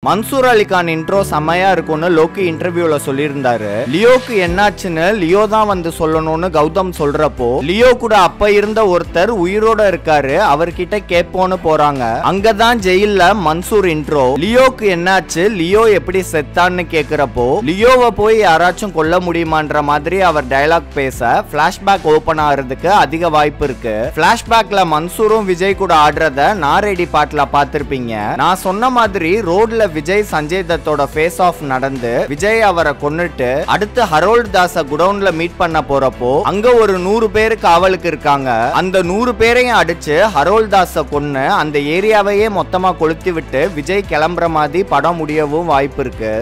Mansoor Ali Khan intro செம்மையா இருக்கும்னு Loki இன்டர்வியூல சொல்லியிருந்தாரு லியோக்கு என்னாச்சுன்னு லியோ தான் வந்து சொல்லணும்னு கௌதம் சொல்றப்போ லியோ கூட அப்ப இருந்த ஒருத்தர் உயிரோட இருக்காரு அவர்கிட்ட கேட்போன்னு போறாங்க அங்கதான் ஜெயில்ல மன்சூர் இன்ட்ரோ லியோக்கு என்னாச்சு லியோ எப்படி செத்தான்னு கேக்குறப்போ லியோவை போய் யாராச்சும் கொல்ல முடியுமான்ற மாதிரி அவர் டயலாக் பேச பிளாஷ்பேக் ஓபன் ஆகிறதுக்கு அதிக வாய்ப்பு இருக்கு பிளாஷ்பேக்ல மன்சூரும் விஜய் கூட ஆடுறத நாரேடி பாட்டுல பார்த்திருப்பீங்க நான் சொன்ன மாதிரி ரோட்ல விஜய் சஞ்சய் தத்தோட ஃபேஸ் ஆஃப் நடந்து விஜய் அவரை கொன்னுட்டு அடுத்து ஹரோல்ட் தாஸ குடவுன்ல மீட் பண்ண போறப்போ அங்க ஒரு நூறு பேரு காவலுக்கு இருக்காங்க அந்த நூறு பேரையும் அடிச்சு ஹரோல்ட் தாஸ கொன்னு அந்த ஏரியாவையே மொத்தமா கொளுத்தி விட்டு விஜய் கிளம்புற மாதிரி படம் முடியவும் வாய்ப்பு இருக்கு